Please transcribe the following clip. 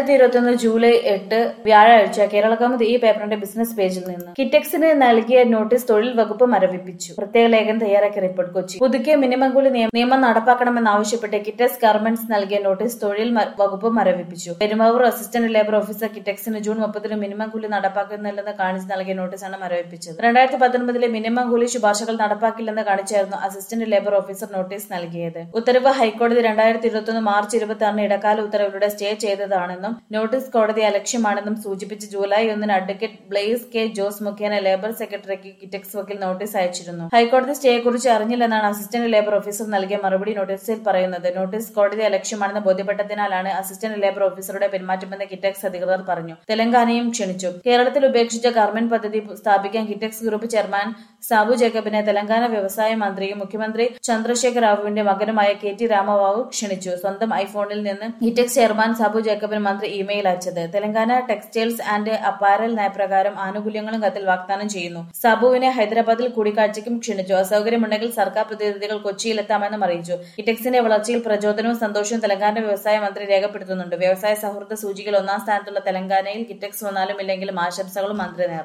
രണ്ടായിരത്തി ഇരുപത്തിയൊന്ന് ജൂലൈ എട്ട് വ്യാഴാഴ്ച കേരളകൗമുദി ഈ പേപ്പറിന്റെ ബിസിനസ് പേജിൽ നിന്ന് കിറ്റക്സിന് നൽകിയ നോട്ടീസ് തൊഴിൽ വകുപ്പ് മരവിപ്പിച്ചു പ്രത്യേക ലേഖനം തയ്യാറാക്കിയ റിപ്പോർട്ട് കൊച്ചി പുതുക്കിയ മിനിമം കൂലി നിയമ- നിയമം നടപ്പാക്കണമെന്നാവശ്യപ്പെട്ട് കിറ്റക്സ് ഗാർമെന്റ്സ് നൽകിയ നോട്ടീസ് തൊഴിൽ മ- വകുപ്പ് മരവിപ്പിച്ചു പെരുമാവൂർ അസിസ്റ്റന്റ് ലേബർ ഓഫീസർ കിറ്റക്സിന് ജൂൺ മുപ്പതിന് മിനിമം കൂലി നടപ്പാക്കുന്നില്ലെന്ന് കാണിച്ച് നൽകിയ നോട്ടീസാണ് മരവിപ്പിച്ചത് രണ്ടായിരത്തി പത്തൊൻപതിലെ മിനിമം കൂലി ശുപാർശകൾ നടപ്പാക്കില്ലെന്ന് കാണിച്ചായിരുന്നു അസിസ്റ്റന്റ് ലേബർ ഓഫീസർ നോട്ടീസ് നൽകിയത് ഉത്തരവ് ഹൈക്കോടതി രണ്ടായിരത്തി ഇരുപത്തൊന്ന് മാർച്ച് ഇരുപത്തി ആറിന് ഇടക്കാല ഉത്തരവിലൂടെ സ്റ്റേ ചെയ്തതാണെന്നും നോട്ടീസ് കോടതി അലക്ഷ്യമാണെന്നും സൂചിപ്പിച്ച് ജൂലൈ ഒന്നിന് അഡ്വക്കേറ്റ് ബ്ലെയ്സ് കെ ജോസ് മുഖേന ലേബർ സെക്രട്ടറിക്ക് കിറ്റക്സ് വക്കീൽ നോട്ടീസ് അയച്ചിരുന്നു ഹൈക്കോടതി സ്റ്റേയെക്കുറിച്ച് അറിഞ്ഞില്ലെന്നാണ് അസിസ്റ്റന്റ് ലേബർ ഓഫീസർ നൽകിയ മറുപടി നോട്ടീസിൽ പറയുന്നത് നോട്ടീസ് കോടതി അലക്ഷ്യമാണെന്ന് ബോധ്യപ്പെട്ടതിനാലാണ് അസിസ്റ്റന്റ് ലേബർ ഓഫീസറുടെ പെരുമാറ്റമെന്ന് കിറ്റക്സ് അധികൃതർ പറഞ്ഞു തെലങ്കാനയും ക്ഷണിച്ചു കേരളത്തിൽ ഉപേക്ഷിച്ച ഗാർമെന്റ് പദ്ധതി സ്ഥാപിക്കാൻ കിറ്റക്സ് ഗ്രൂപ്പ് ചെയർമാൻ സാബു ജേക്കബിനെ തെലങ്കാന വ്യവസായ മന്ത്രിയും മുഖ്യമന്ത്രി ചന്ദ്രശേഖർ റാവുവിന്റെ മകനുമായ കെ ടി രാമവാവു ക്ഷണിച്ചു സ്വന്തം ഐഫോണിൽ നിന്ന് കിറ്റക്സ് ചെയർമാൻ സാബു ജേക്കബിന് മന്ത്രി ഇമെയിൽ അയച്ചത് തെലങ്കാന ടെക്സ്റ്റൈൽസ് ആൻഡ് അപ്പാരൽ നയപ്രകാരം ആനുകൂല്യങ്ങളും കത്തിൽ വാഗ്ദാനം ചെയ്യുന്നു സാബുവിനെ ഹൈദരാബാദിൽ കൂടിക്കാഴ്ചയ്ക്കും ക്ഷണിച്ചു അസൗകര്യമുണ്ടെങ്കിൽ സർക്കാർ പ്രതിനിധികൾ കൊച്ചിയിലെത്താമെന്നും അറിയിച്ചു കിറ്റക്സിന്റെ വളർച്ചയിൽ പ്രചോദനവും സന്തോഷവും തെലങ്കാന വ്യവസായ മന്ത്രി രേഖപ്പെടുത്തുന്നുണ്ട് വ്യവസായ സൗഹൃദ സൂചികയിൽ ഒന്നാം സ്ഥാനത്തുള്ള തെലങ്കാനയിൽ കിറ്റക്സ് വന്നാലും ഇല്ലെങ്കിലും ആശംസകളും മന്ത്രി നേർന്നു